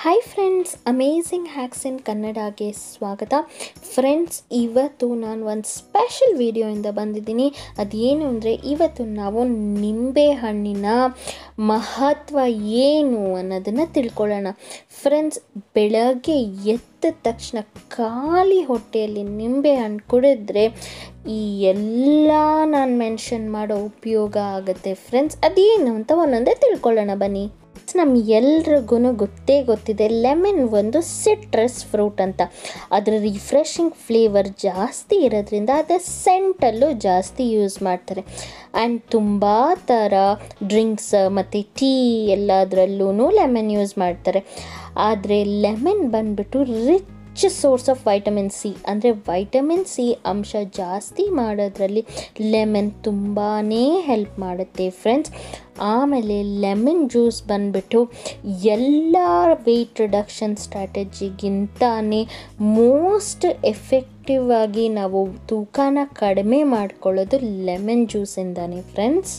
hi friends amazing hacks in ಕನ್ನಡಗೆ ಸ್ವಾಗತ friends ಇವತ್ತು ನಾನು ಒಂದು ಸ್ಪೆಷಲ್ ವಿಡಿಯೋಯಿಂದ ಬಂದಿದ್ದೀನಿ ಅದೇನು ಅಂದರೆ ಇವತ್ತು ನಾವು ನಿಂಬೆ ಹಣ್ಣಿನ ಮಹತ್ವ ಏನು ಅನ್ನೋದನ್ನು ತಿಳ್ಕೊಳ್ಳೋಣ ಫ್ರೆಂಡ್ಸ್ ಬೆಳಗ್ಗೆ ಎದ್ದ ತಕ್ಷಣ ಖಾಲಿ ಹೊಟ್ಟೆಯಲ್ಲಿ ನಿಂಬೆ ಹಣ್ಣು ಕುಡಿದ್ರೆ ಈ ಎಲ್ಲ ನಾನು ಮೆನ್ಷನ್ ಮಾಡೋ ಉಪಯೋಗ ಆಗುತ್ತೆ ಫ್ರೆಂಡ್ಸ್ ಅದೇನು ಅಂತ ಒಂದೊಂದೇ ತಿಳ್ಕೊಳ್ಳೋಣ ಬನ್ನಿ ನಮ್ಗೆಲ್ರಿಗೂ ಗೊತ್ತೇ ಗೊತ್ತಿದೆ ಲೆಮನ್ ಒಂದು ಸಿಟ್ರಸ್ ಫ್ರೂಟ್ ಅಂತ ಅದರ ರಿಫ್ರೆಶಿಂಗ್ ಫ್ಲೇವರ್ ಜಾಸ್ತಿ ಇರೋದ್ರಿಂದ ಅದರ ಸೆಂಟಲ್ಲೂ ಜಾಸ್ತಿ ಯೂಸ್ ಮಾಡ್ತಾರೆ ಆ್ಯಂಡ್ ತುಂಬ ಥರ ಡ್ರಿಂಕ್ಸ್ ಮತ್ತು ಟೀ ಎಲ್ಲದರಲ್ಲೂ ಲೆಮನ್ ಯೂಸ್ ಮಾಡ್ತಾರೆ ಆದರೆ ಲೆಮನ್ ಬಂದ್ಬಿಟ್ಟು rich source of vitamin C ಅಂದರೆ ವೈಟಮಿನ್ ಸಿ ಅಂಶ ಜಾಸ್ತಿ ಮಾಡೋದ್ರಲ್ಲಿ ಲೆಮನ್ ತುಂಬಾ ಹೆಲ್ಪ್ ಮಾಡುತ್ತೆ ಫ್ರೆಂಡ್ಸ್ ಆಮೇಲೆ ಲೆಮನ್ ಜ್ಯೂಸ್ ಬಂದ್ಬಿಟ್ಟು ಎಲ್ಲ ವೆಯ್ಟ್ ರಿಡಕ್ಷನ್ ಸ್ಟ್ರಾಟಜಿಗಿಂತಾನೇ ಮೋಸ್ಟ್ ಎಫೆಕ್ಟಿವ್ ಆಗಿ ನಾವು ತೂಕನ ಕಡಿಮೆ ಮಾಡ್ಕೊಳ್ಳೋದು ಲೆಮನ್ ಜ್ಯೂಸಿಂದಾನೆ ಫ್ರೆಂಡ್ಸ್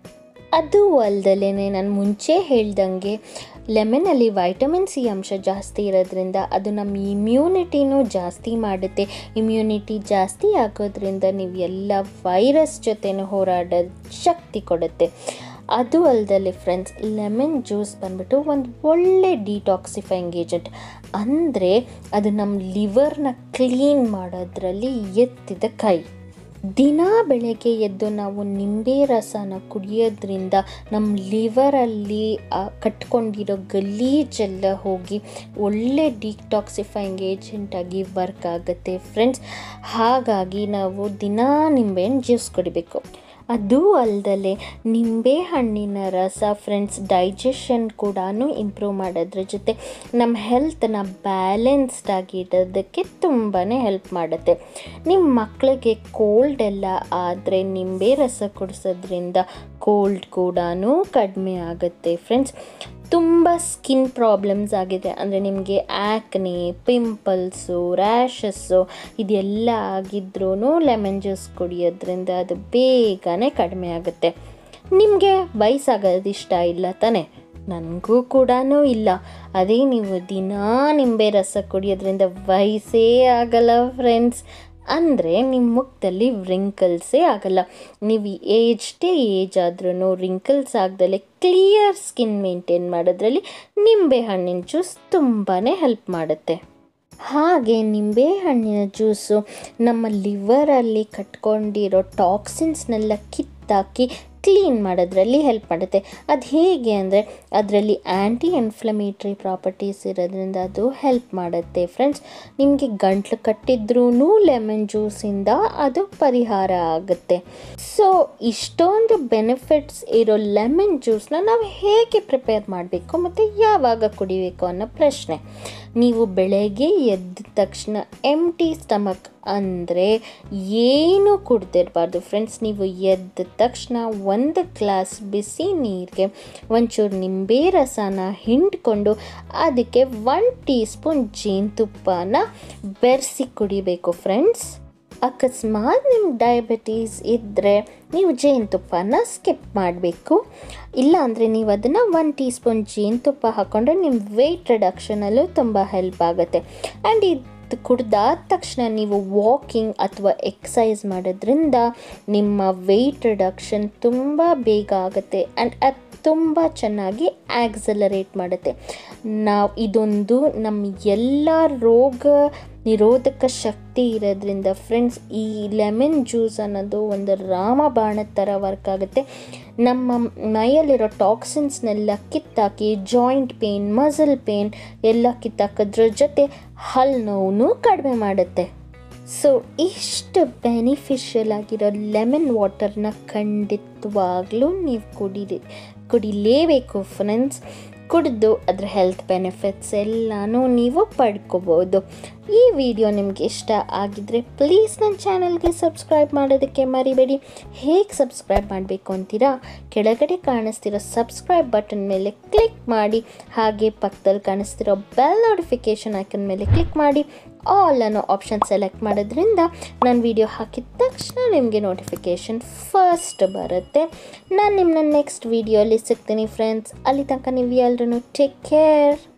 ಅದು ಅಲ್ದಲೇ ನಾನು ಮುಂಚೆ ಹೇಳ್ದಂಗೆ ಲೆಮನಲ್ಲಿ ವೈಟಮಿನ್ ಸಿ ಅಂಶ ಜಾಸ್ತಿ ಇರೋದ್ರಿಂದ ಅದು ನಮ್ಮ ಇಮ್ಯುನಿಟಿನೂ ಜಾಸ್ತಿ ಮಾಡುತ್ತೆ ಇಮ್ಯುನಿಟಿ ಜಾಸ್ತಿ ಆಗೋದ್ರಿಂದ ನೀವು ಎಲ್ಲ ವೈರಸ್ ಜೊತೆನೂ ಹೋರಾಡೋ ಶಕ್ತಿ ಕೊಡುತ್ತೆ ಅದು ಅಲ್ದಲೆ ಫ್ರೆಂಡ್ಸ್ ಲೆಮನ್ ಜ್ಯೂಸ್ ಬಂದ್ಬಿಟ್ಟು ಒಂದು ಒಳ್ಳೆ ಡಿಟಾಕ್ಸಿಫೈಯಿಂಗ್ ಏಜೆಂಟ್ ಅಂದರೆ ಅದು ನಮ್ಮ ಲಿವರ್ನ ಕ್ಲೀನ್ ಮಾಡೋದ್ರಲ್ಲಿ ಎತ್ತಿದ ಕೈ ದಿನ ಬೆಳಗ್ಗೆ ಎದ್ದು ನಾವು ನಿಂಬೆ ರಸನ ಕುಡಿಯೋದ್ರಿಂದ ನಮ್ಮ ಲಿವರಲ್ಲಿ ಕಟ್ಕೊಂಡಿರೋ ಗಲೀಜೆಲ್ಲ ಹೋಗಿ ಒಳ್ಳೆ ಡಿಟಾಕ್ಸಿಫೈಯಿಂಗ್ ಏಜೆಂಟಾಗಿ ವರ್ಕ್ ಆಗುತ್ತೆ ಫ್ರೆಂಡ್ಸ್ ಹಾಗಾಗಿ ನಾವು ದಿನ ನಿಂಬೆಹಣ್ಣು ಜ್ಯೂಸ್ ಕುಡಿಬೇಕು ಅದು ಅಲ್ದಲೆ ನಿಂಬೆ ಹಣ್ಣಿನ ರಸ ಫ್ರೆಂಡ್ಸ್ ಡೈಜೆಷನ್ ಕೂಡ ಇಂಪ್ರೂವ್ ಮಾಡೋದ್ರ ಜೊತೆ ನಮ್ಮ ಹೆಲ್ತನ್ನ ಬ್ಯಾಲೆನ್ಸ್ಡ್ ಆಗಿ ಇಡೋದಕ್ಕೆ ತುಂಬಾ ಹೆಲ್ಪ್ ಮಾಡುತ್ತೆ ನಿಮ್ಮ ಮಕ್ಕಳಿಗೆ ಕೋಲ್ಡ್ ಎಲ್ಲ ಆದರೆ ನಿಂಬೆ ರಸ ಕುಡಿಸೋದ್ರಿಂದ ಕೋಲ್ಡ್ ಕೂಡ ಕಡಿಮೆ ಆಗುತ್ತೆ ಫ್ರೆಂಡ್ಸ್ ತುಂಬ ಸ್ಕಿನ್ ಪ್ರಾಬ್ಲಮ್ಸ್ ಆಗಿದೆ ಅಂದರೆ ನಿಮಗೆ ಆ್ಯಕ್ನೆ ಪಿಂಪಲ್ಸು ರ್ಯಾಷಸ್ಸು ಇದೆಲ್ಲ ಆಗಿದ್ರೂ ಲೆಮನ್ ಜ್ಯೂಸ್ ಕುಡಿಯೋದ್ರಿಂದ ಅದು ಬೇಗನೆ ಕಡಿಮೆ ಆಗುತ್ತೆ ನಿಮಗೆ ವಯಸ್ಸಾಗೋದು ಇಷ್ಟ ಇಲ್ಲ ತಾನೆ ನನಗೂ ಕೂಡ ಇಲ್ಲ ಅದೇ ನೀವು ದಿನಾ ನಿಂಬೆ ರಸ ಕುಡಿಯೋದ್ರಿಂದ ವಯಸ್ಸೇ ಆಗಲ್ಲ ಫ್ರೆಂಡ್ಸ್ ಅಂದರೆ ನಿಮ್ಮ ಮುಖದಲ್ಲಿ ರಿಂಕಲ್ಸೇ ಆಗಲ್ಲ ನೀವು ಏಜ್ಡೇ ಏಜ್ ಆದ್ರೂ ರಿಂಕಲ್ಸ್ ಆಗದಲ್ಲೇ ಕ್ಲಿಯರ್ ಸ್ಕಿನ್ ಮೇಂಟೈನ್ ಮಾಡೋದ್ರಲ್ಲಿ ನಿಂಬೆ ಹಣ್ಣಿನ ಜ್ಯೂಸ್ ತುಂಬಾ ಹೆಲ್ಪ್ ಮಾಡುತ್ತೆ ಹಾಗೆ ನಿಂಬೆ ಹಣ್ಣಿನ ಜ್ಯೂಸು ನಮ್ಮ ಲಿವರಲ್ಲಿ ಕಟ್ಕೊಂಡಿರೋ ಟಾಕ್ಸಿನ್ಸ್ನೆಲ್ಲ ಕಿತ್ತಾಕಿ ಕ್ಲೀನ್ ಮಾಡೋದ್ರಲ್ಲಿ ಹೆಲ್ಪ್ ಮಾಡುತ್ತೆ ಅದು ಹೇಗೆ ಅಂದರೆ ಅದರಲ್ಲಿ ಆ್ಯಂಟಿ ಇನ್ಫ್ಲಮೇಟ್ರಿ ಪ್ರಾಪರ್ಟೀಸ್ ಇರೋದ್ರಿಂದ ಅದು ಹೆಲ್ಪ್ ಮಾಡುತ್ತೆ ಫ್ರೆಂಡ್ಸ್ ನಿಮಗೆ ಗಂಟ್ಲು ಕಟ್ಟಿದ್ರೂ ಲೆಮನ್ ಜ್ಯೂಸಿಂದ ಅದು ಪರಿಹಾರ ಆಗುತ್ತೆ ಸೊ ಇಷ್ಟೊಂದು ಬೆನಿಫಿಟ್ಸ್ ಇರೋ ಲೆಮನ್ ಜ್ಯೂಸ್ನ ನಾವು ಹೇಗೆ ಪ್ರಿಪೇರ್ ಮಾಡಬೇಕು ಮತ್ತು ಯಾವಾಗ ಕುಡಿಬೇಕು ಅನ್ನೋ ಪ್ರಶ್ನೆ ನೀವು ಬೆಳಗ್ಗೆ ಎದ್ದ ತಕ್ಷಣ ಎಮ್ ಟಿ ಸ್ಟಮಕ್ ಅಂದರೆ ಏನು ಕುಡ್ದಿರಬಾರ್ದು ಫ್ರೆಂಡ್ಸ್ ನೀವು ಎದ್ದ ತಕ್ಷಣ ಒಂದು ಗ್ಲಾಸ್ ಬಿಸಿ ನೀರಿಗೆ ಒಂಚೂರು ನಿಂಬೆ ರಸನ ಹಿಂಡ್ಕೊಂಡು ಅದಕ್ಕೆ ಒನ್ ಟೀ ಸ್ಪೂನ್ ಜೇನುತುಪ್ಪನ ಬೆರೆಸಿ ಕುಡಿಬೇಕು ಫ್ರೆಂಡ್ಸ್ ಅಕಸ್ಮಾತ್ ನಿಮ್ಗೆ ಡಯಾಬಿಟೀಸ್ ಇದ್ದರೆ ನೀವು ಜೇನುತುಪ್ಪನ ಸ್ಕಿಪ್ ಮಾಡಬೇಕು ಇಲ್ಲಾಂದರೆ ನೀವು ಅದನ್ನು ಒನ್ ಟೀ ಸ್ಪೂನ್ ಜೇನುತುಪ್ಪ ಹಾಕ್ಕೊಂಡ್ರೆ ನಿಮ್ಮ ವೆಯ್ಟ್ ರಿಡಕ್ಷನಲ್ಲೂ ತುಂಬ ಹೆಲ್ಪ್ ಆಗುತ್ತೆ ಆ್ಯಂಡ್ ಇದು ಕುಡ್ದಾದ ತಕ್ಷಣ ನೀವು ವಾಕಿಂಗ್ ಅಥವಾ ಎಕ್ಸಸೈಸ್ ಮಾಡೋದ್ರಿಂದ ನಿಮ್ಮ ವೆಯ್ಟ್ ರಿಡಕ್ಷನ್ ತುಂಬ ಬೇಗ ಆಗುತ್ತೆ ಆ್ಯಂಡ್ ಅದು ತುಂಬ ಚೆನ್ನಾಗಿ ಆಕ್ಸಲರೇಟ್ ಮಾಡುತ್ತೆ ನಾವು ಇದೊಂದು ನಮ್ಮ ಎಲ್ಲ ರೋಗ ನಿರೋಧಕ ಶಕ್ತಿ ಇರೋದ್ರಿಂದ ಫ್ರೆಂಡ್ಸ್ ಈ ಲೆಮನ್ ಜ್ಯೂಸ್ ಅನ್ನೋದು ಒಂದು ರಾಮಬಾಣದ ಥರ ವರ್ಕ್ ಆಗುತ್ತೆ ನಮ್ಮ ಮೈಯಲ್ಲಿರೋ ಟಾಕ್ಸಿನ್ಸ್ನೆಲ್ಲ ಕಿತ್ತಾಕಿ ಜಾಯಿಂಟ್ ಪೇನ್ ಮಸಲ್ ಪೇನ್ ಎಲ್ಲ ಕಿತ್ತಾಕೋದ್ರ ಜೊತೆ ಹಲ್ಲು ನೋವು ಕಡಿಮೆ ಮಾಡುತ್ತೆ ಸೊ ಇಷ್ಟು ಬೆನಿಫಿಷಿಯಲ್ ಆಗಿರೋ ಲೆಮನ್ ವಾಟರ್ನ ಖಂಡಿತವಾಗ್ಲೂ ನೀವು ಕುಡೀರಿ ಕುಡಿಲೇಬೇಕು ಫ್ರೆಂಡ್ಸ್ ಕುಡಿದು ಅದರ ಹೆಲ್ತ್ ಬೆನಿಫಿಟ್ಸ್ ಎಲ್ಲನೂ ನೀವು ಪಡ್ಕೋಬೋದು ಈ ವಿಡಿಯೋ ನಿಮಗೆ ಇಷ್ಟ ಆಗಿದ್ದರೆ ಪ್ಲೀಸ್ ನನ್ನ ಚಾನಲ್ಗೆ ಸಬ್ಸ್ಕ್ರೈಬ್ ಮಾಡೋದಕ್ಕೆ ಮರಿಬೇಡಿ ಹೇಗೆ ಸಬ್ಸ್ಕ್ರೈಬ್ ಮಾಡಬೇಕು ಅಂತೀರಾ ಕೆಳಗಡೆ ಕಾಣಿಸ್ತಿರೋ ಸಬ್ಸ್ಕ್ರೈಬ್ ಬಟನ್ ಮೇಲೆ ಕ್ಲಿಕ್ ಮಾಡಿ ಹಾಗೆ ಪಕ್ಕದಲ್ಲಿ ಕಾಣಿಸ್ತಿರೋ ಬೆಲ್ ನೋಟಿಫಿಕೇಷನ್ ಐಕನ್ ಮೇಲೆ ಕ್ಲಿಕ್ ಮಾಡಿ ಆಲ್ ಅನ್ನೋ ಆಪ್ಷನ್ ಸೆಲೆಕ್ಟ್ ಮಾಡೋದ್ರಿಂದ ನಾನು ವಿಡಿಯೋ ಹಾಕಿದ ತಕ್ಷಣ ನಿಮಗೆ ನೋಟಿಫಿಕೇಷನ್ ಫಸ್ಟ್ ಬರುತ್ತೆ ನಾನು ನಿಮ್ಮನ್ನ ನೆಕ್ಸ್ಟ್ ವಿಡಿಯೋಲಿ ಸಿಗ್ತೀನಿ ಫ್ರೆಂಡ್ಸ್ ಅಲ್ಲಿ ತನಕ ನೀವು ಎಲ್ಲರೂ ಟೇಕ್ ಕೇರ್